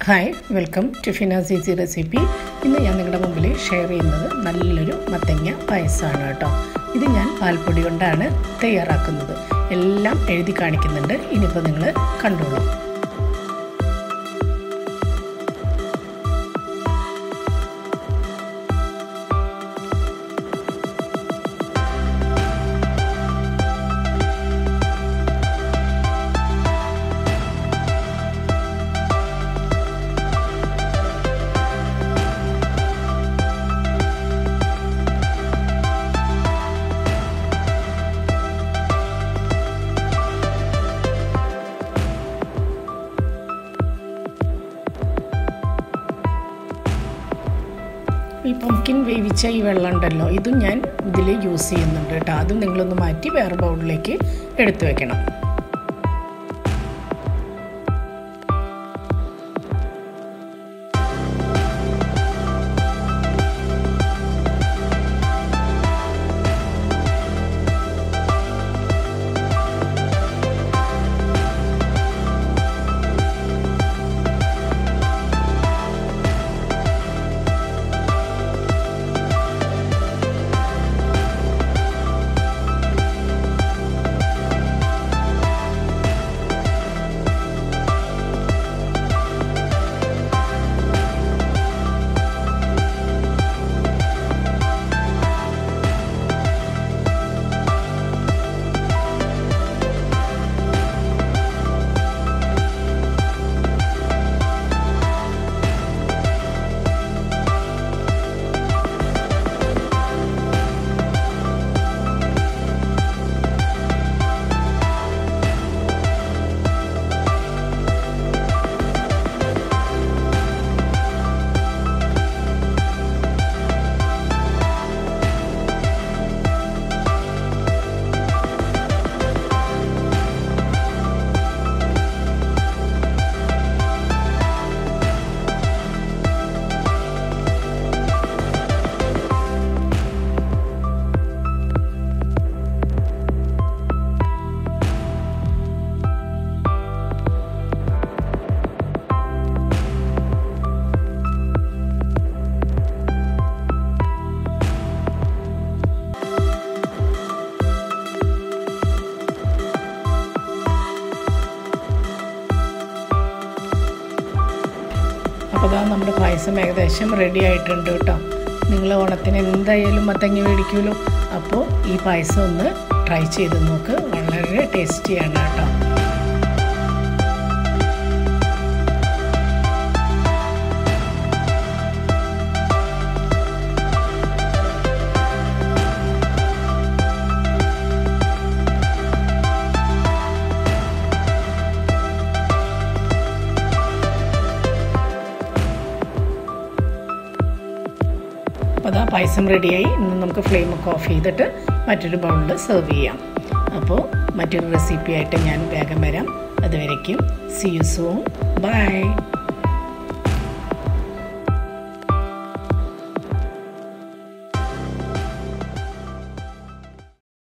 hi welcome to Fina's easy recipe ഇന്ന് ഞാൻ നിങ്ങളുടെ മുമ്പിൽ ഷെയർ ചെയ്യുന്നത് നല്ലൊരു മത്തങ്ങ പായസമാണ് കേട്ടോ ഇത് ഞാൻ പാൽപ്പൊടി കൊണ്ടാണ് തയ്യാറാക്കുന്നത് എല്ലാം എഴുതി കാണിക്കുന്നുണ്ട് ഇനിയിപ്പോൾ നിങ്ങൾ കണ്ടോളൂ ഈ പംകിൻ വേവിച്ച ഈ വെള്ളം ഉണ്ടല്ലോ ഇതും ഞാൻ ഇതിൽ യൂസ് ചെയ്യുന്നുണ്ട് കേട്ടോ അതും നിങ്ങളൊന്ന് മാറ്റി വേറെ ബൗളിലേക്ക് എടുത്തു വെക്കണം അപ്പോൾ അതാ നമ്മുടെ പായസം ഏകദേശം റെഡി ആയിട്ടുണ്ട് കേട്ടോ നിങ്ങൾ ഓണത്തിന് എന്തായാലും മത്തങ്ങ മേടിക്കുമല്ലോ അപ്പോൾ ഈ പായസം ഒന്ന് ട്രൈ ചെയ്ത് നോക്ക് വളരെ ടേസ്റ്റിയാണ് കേട്ടോ അപ്പോൾ അതാ പായസം റെഡിയായി ഇന്ന് നമുക്ക് ഫ്ലെയിമൊക്കെ ഓഫ് ചെയ്തിട്ട് മറ്റൊരു ബൗളിൽ സെർവ് ചെയ്യാം അപ്പോൾ മറ്റൊരു റെസിപ്പി ആയിട്ട് ഞാൻ വേഗം വരാം അതുവരയ്ക്കും സി യു സൂൺ ബൈ